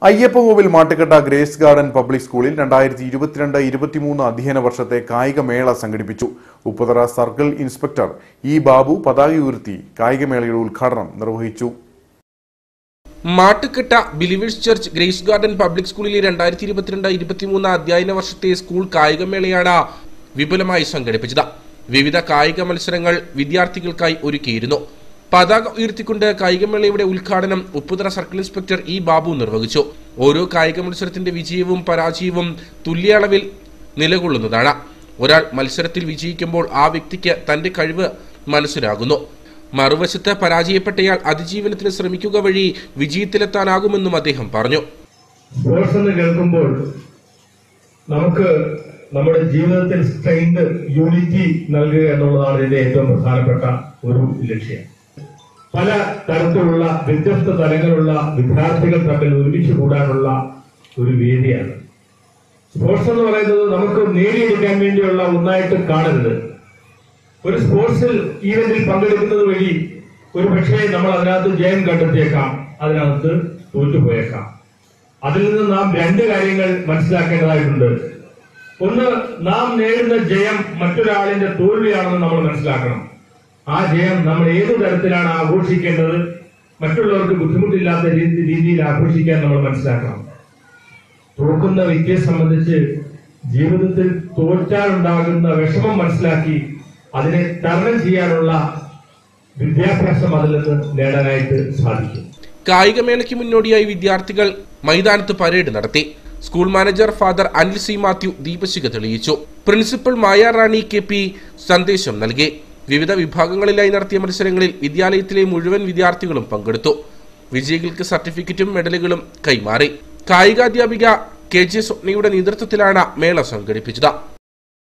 അയ്യപ്പകോവിൽ Mattukatta grace garden public സ്കൂളിൽ രണ്ടായിരത്തി ഇരുപത്തിരണ്ട് ഇരുപത്തിമൂന്ന് അധ്യയന വർഷത്തെ കായികമേള സംഘടിപ്പിച്ചു Upputhara circle inspector E Babu പതാക ഉയർത്തി കായികമേളയുടെ ഉദ്ഘാടനം നിർവഹിച്ചു Mattukatta believers church grace garden public സ്കൂളിലെ രണ്ടായിരത്തി ഇരുപത്തിരണ്ട് ഇരുപത്തിമൂന്ന് അധ്യയന വർഷത്തെ സ്കൂൾ കായികമേളയാണ് വിപുലമായി സംഘടിപ്പിച്ചത് വിവിധ കായിക മത്സരങ്ങൾ വിദ്യാർത്ഥികൾക്കായി ഒരുക്കിയിരുന്നു പതാക ഉയർത്തിക്കൊണ്ട് കായികമേളയുടെ ഉദ്ഘാടനം Upputhara circle inspector E Babu നിർവഹിച്ചു ഓരോ കായിക മത്സരത്തിന്റെ വിജയവും പരാജയവും തുല്യ അളവിൽ നിലകൊള്ളുന്നതാണ് ഒരാൾ മത്സരത്തിൽ വിജയിക്കുമ്പോൾ ആ വ്യക്തിക്ക് തന്റെ കഴിവ് മനസ്സിലാകുന്നു മറുവശത്ത് പരാജയപ്പെട്ടയാൾ അതിജീവനത്തിന് ശ്രമിക്കുക വഴി വിജയത്തിലെത്താനാകുമെന്നും അദ്ദേഹം പറഞ്ഞു സ്പോർട്സ് എന്ന് കേൾക്കുമ്പോൾ നമുക്ക് നമ്മുടെ ജീവിതത്തിൽ സ്ട്രെങ്ത് യൂണിറ്റി നൽകുക എന്നുള്ളതാണ് ഇതിന്റെ ഏറ്റവും പ്രധാനപ്പെട്ട ഒരു ലക്ഷ്യം പല തരത്തിലുള്ള വ്യത്യസ്ത തലങ്ങളുള്ള വിദ്യാർത്ഥികൾ തമ്മിൽ ഒരുമിച്ച് കൂടാനുള്ള ഒരു വേദിയാണ് സ്പോർട്സ് എന്ന് പറയുന്നത് നമുക്ക് നേടിയെടുക്കാൻ വേണ്ടിയുള്ള ഒന്നായിട്ട് കാണരുത് ഒരു സ്പോർട്സിൽ ഈവന്റിൽ പങ്കെടുക്കുന്നത് വഴി ഒരു പക്ഷേ നമ്മൾ അതിനകത്ത് ജയം കണ്ടെത്തിയേക്കാം അതിനകത്ത് തോറ്റുപോയേക്കാം അതിൽ നിന്ന് നാം രണ്ട് കാര്യങ്ങൾ മനസ്സിലാക്കേണ്ടതായിട്ടുണ്ട് ഒന്ന് നാം നേടുന്ന ജയം മറ്റൊരാളിന്റെ തോൽവിയാണെന്ന് നമ്മൾ മനസ്സിലാക്കണം ആ ജയം നമ്മൾ ഏതു തരത്തിലാണ് ആഘോഷിക്കേണ്ടത് മറ്റുള്ളവർക്ക് ബുദ്ധിമുട്ടില്ലാത്ത രീതി- രീതിയിൽ ആഘോഷിക്കാൻ നമ്മൾ മനസ്സിലാക്കണം തോക്കുന്ന വ്യക്തിയെ സംബന്ധിച്ച് ജീവിതത്തിൽ തോറ്റാലുണ്ടാകുന്ന വിഷമം മനസ്സിലാക്കി അതിനെ തരണം ചെയ്യാനുള്ള വിദ്യാഭ്യാസം അതിൽ നിന്ന് നേടാനായിട്ട് സാധിക്കും കായികമേളയ്ക്ക് മുന്നോടിയായി വിദ്യാർത്ഥികൾ മൈതാനത്ത് പരേഡ് നടത്തി school manager father Anil C Mathew ദീപശിഖ തെളിയിച്ചു principal Maya Rani K P സന്ദേശം നൽകി വിവിധ വിഭാഗങ്ങളിലായി നടത്തിയ മത്സരങ്ങളിൽ വിദ്യാലയത്തിലെ മുഴുവൻ വിദ്യാർത്ഥികളും പങ്കെടുത്തു വിജയികൾക്ക് സർട്ടിഫിക്കറ്റും മെഡലുകളും കൈമാറി കായികാധ്യാപിക കെ ജെ സ്വപ്നയുടെ നേതൃത്വത്തിലാണ് മേള സംഘടിപ്പിച്ചത്